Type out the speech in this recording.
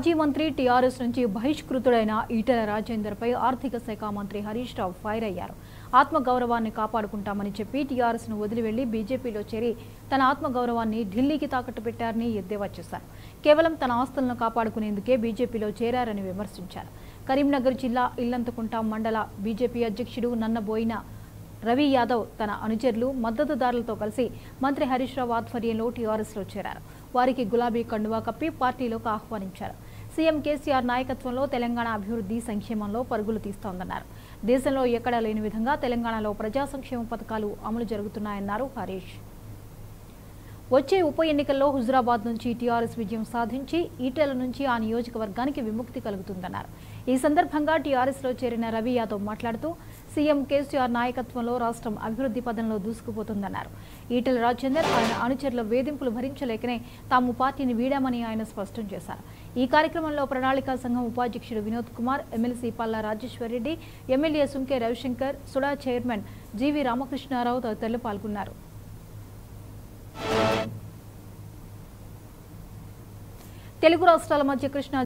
మాజీ మంత్రి టీఆర్ఎస్ నుంచి బహిష్కృతుడైన ఈటెల రాజేందర్పై ఆర్థిక శాఖ మంత్రి హరీష్ రావు ఫైర్ అయ్యారు ఆత్మగౌరవాన్ని కాపాడుకుంటామని చెప్పి టీఆర్ఎస్ ను వదిలి వెళ్లి బీజేపీలో చేరి తన ఆత్మగౌరవాన్ని ఢిల్లీకి తాకట్టు పెట్టారని ఎద్దేవా చేశారు కేవలం తన ఆస్తులను కాపాడుకునేందుకే బీజేపీలో చేరారని విమర్శించారు కరీంనగర్ జిల్లా ఇల్లంతకుంట మండల బీజేపీ అధ్యక్షుడు నన్నబోయిన రవి యాదవ్ తన అనుచరులు మద్దతుదారులతో కలిసి మంత్రి హరీష్ రావు ఆధ్వర్యంలో టీఆర్ఎస్లో చేరారు వారికి గులాబీ కండువా కప్పి పార్టీలోకి ఆహ్వానించారు సీఎం కేసీఆర్ నాయకత్వంలో తెలంగాణ అభివృద్ధి సంక్షేమంలో పరుగులు తీస్తోందన్నారు దేశంలో ఎక్కడా లేని విధంగా తెలంగాణలో ప్రజా సంక్షేమ పథకాలు అమలు జరుగుతున్నాయన్నారు హరీష్ వచ్చే ఉప ఎన్నికల్లో హుజురాబాద్ నుంచి టీఆర్ఎస్ విజయం సాధించి ఈటెల నుంచి ఆ నియోజకవర్గానికి విముక్తి కలుగుతుందన్నారు ఈ సందర్భంగా టీఆర్ఎస్లో చేరిన రవి యాదవ్ మాట్లాడుతూ సీఎం కేసీఆర్ నాయకత్వంలో రాష్ట్రం అభివృద్ధి పదంలో దూసుకుపోతుందన్నారు ఈటెల రాజేందర్ ఆయన అనుచరుల వేధింపులు భరించలేకనే తాము పార్టీని వీడామని ఆయన స్పష్టం చేశారు ఈ కార్యక్రమంలో ప్రణాళికా సంఘం ఉపాధ్యక్షుడు Vinod Kumar MLC Palla Rajeshwarreddy MLA Sunke Ravishankar SUDA chairman GV Ramakrishnarao తదితరులు పాల్గొన్నారు తెలుగు రాష్ట్రాల మధ్య కృష్ణా